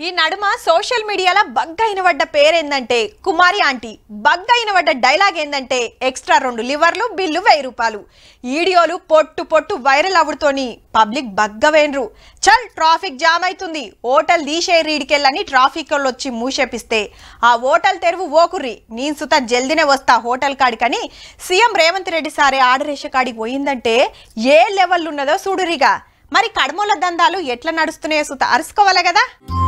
ఈ నడుమ సోషల్ మీడియాలో బగ్గా అయినవడ్డ పేరేందంటే కుమారి ఆంటీ బగ్గా అయినవడ్డ డైలాగ్ ఏందంటే ఎక్స్ట్రా రెండు లివర్లు బిల్లు వెయ్యి రూపాయలు వీడియోలు పొట్టు పొట్టు వైరల్ అవుడుతోని పబ్లిక్ బగ్గ వేన్రు చల్ ట్రాఫిక్ జామ్ అవుతుంది హోటల్ తీసే రీడికెళ్ళని ట్రాఫిక్ వాళ్ళు వచ్చి మూసేపిస్తే ఆ హోటల్ తెరువు ఓకుర్రి నేను సుత జల్దినే వస్తా హోటల్ కాడికని సీఎం రేవంత్ రెడ్డి సారే ఆర్డర్ కాడికి పోయిందంటే ఏ లెవెల్ ఉన్నదో చూడురిగా మరి కడమూల దందాలు ఎట్లా నడుస్తున్నాయో సుత అరుసుకోవాలి కదా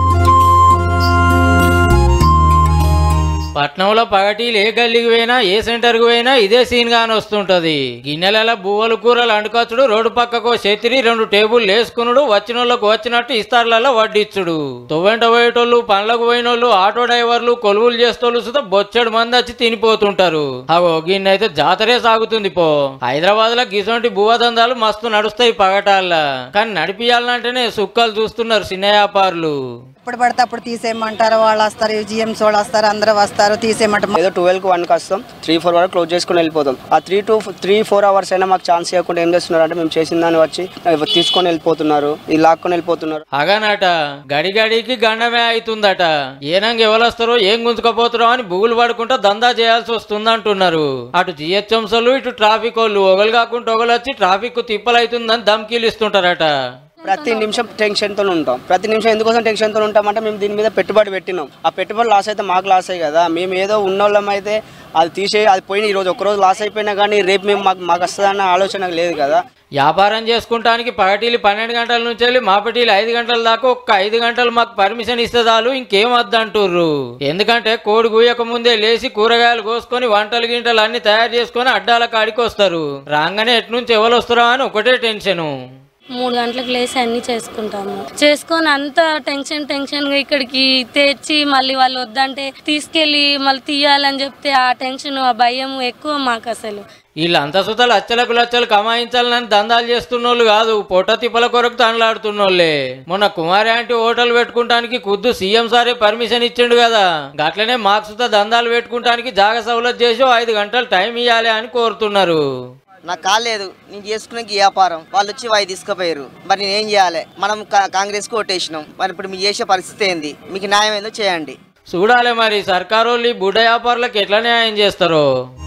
పట్నంలో పగటీలు ఏ గల్లీకి పోయినా ఏ సెంటర్కి పోయినా ఇదే సీన్ గాని వస్తుంటది గిన్నెల బువ్వలు కూరలు అండుకొచ్చుడు రోడ్డు పక్కకు చెతిరి రెండు టేబుల్ వేసుకునుడు వచ్చిన వాళ్ళకు వచ్చినట్టు ఇస్తార్లలో వడ్డిచ్చుడు తొవ్వెంట పోయేటోళ్ళు పనులకు పోయినోళ్ళు ఆటో డ్రైవర్లు కొలువులు చేసేటోళ్ళు సుతా బొచ్చడు మంది వచ్చి తినిపోతుంటారు అగో గిన్నె జాతరే సాగుతుంది పో హైదరాబాద్ లో గిసొంటి బువ్వ దందాలు మస్తు నడుస్తాయి పగటాల్లో కానీ నడిపియాలంటేనే సుక్కలు చూస్తున్నారు చిన్న వ్యాపారులు ఎప్పుడు పడితే అప్పుడు తీసేయమంటారు వాళ్ళు వస్తారు జిఎంస్ వాళ్ళు వస్తారు అందరూ వస్తారు తీసేయమంటారు ఏదో ట్వెల్వ్ కి వన్కి వస్తాం త్రీ ఫోర్ వరకు క్లోజ్ చేసుకుని వెళ్ళిపోతాం ఆ three to three four hours అయినా మాకు ఛాన్స్ ఇవ్వకుండా ఏం చేస్తున్నారు అంటే మేము చేసిన దాన్ని వచ్చి అవి తీసుకొని వెళ్ళిపోతున్నారు ఈ లాక్కొని వెళ్ళిపోతున్నారు అగానట గడి గడికి గండమే అవుతుందట ఏనంగా ఎవరొస్తారో ఏం గుంజుకపోతారో అని బుగులు పడుకుంటా దందా చేయాల్సి వస్తుంది అంటున్నారు అటు జిహెచ్ఎంసలు ఇటు ట్రాఫిక్ వాళ్ళు ఒకరు కాకుండా ఒకరు వచ్చి ట్రాఫిక్ తిప్పలు అవుతుందని ధమ్కీలు ఇస్తుంటారట ప్రతి నిమిషం టెన్షన్తో ఉంటాం ప్రతి నిమిషం ఎందుకోసం టెన్షన్తో ఉంటామంటే మేము దీని మీద పెట్టుబడి పెట్టినాం ఆ పెట్టుబడి లాస్ అయితే మాకు లాస్ అయ్యి కదా మేము ఏదో ఉన్నోళ్ళం అయితే అది తీసే అది పోయిన ఈరోజు ఒక్కరోజు లాస్ అయిపోయినా కానీ రేపు మేము మాకు మాకు వస్తుందన్న ఆలోచన లేదు కదా వ్యాపారం చేసుకుంటానికి పగటీలు పన్నెండు గంటల నుంచి వెళ్ళి మాపటీలు ఐదు గంటల దాకా ఒక్క ఐదు గంటలు మాకు పర్మిషన్ ఇస్తే చాలు ఇంకేం వద్దంటుర్రు ఎందుకంటే కోడి కూయక ముందే లేచి కూరగాయలు కోసుకొని వంటలు గింటలు అన్ని తయారు చేసుకొని అడ్డాల కాడికి వస్తారు రాగానే ఎట్నుంచి ఎవరు వస్తారో అని ఒకటే టెన్షను మూడు గంటలకు లేచి అన్ని చేసుకుంటాము చేసుకొని అంత టెన్షన్ టెన్షన్ గా ఇక్కడికి తెచ్చి మళ్ళీ వాళ్ళు వద్దంటే తీసుకెళ్లి మళ్ళీ తీయాలని చెప్తే ఆ టెన్షన్ ఆ భయం ఎక్కువ మాకు అసలు వీళ్ళంతా సుత లచ్చలకు లచ్చలు కమాయించాలని దందాలు చేస్తున్నోళ్ళు కాదు పొట్ట తిప్పల కొరకు తండ్లాడుతున్నోళ్ళే మొన్న కుమారి ఆంటీ హోటల్ పెట్టుకుంటానికి ఖుద్దు సీఎం సారే పర్మిషన్ ఇచ్చిండు కదా గట్లనే మాకు సుత దందాలు పెట్టుకుంటానికి జాగ సౌలత్ చేసి ఓ ఐదు గంటలు టైం ఇవ్వాలి అని కోరుతున్నారు నాకు కాలేదు నేను చేసుకునే వ్యాపారం వాళ్ళు వచ్చి వాయి తీసుకుపోయారు మరి నేను ఏం చేయాలి మనం కా- కాంగ్రెస్కి ఓటేసినాం మరి ఇప్పుడు మీరు చేసే పరిస్థితి ఏంది మీకు న్యాయం ఏందో చేయండి చూడాలి మరి సర్కారోళ్ళు ఈ బుడ్డ వ్యాపారులకు ఎట్లా న్యాయం చేస్తారో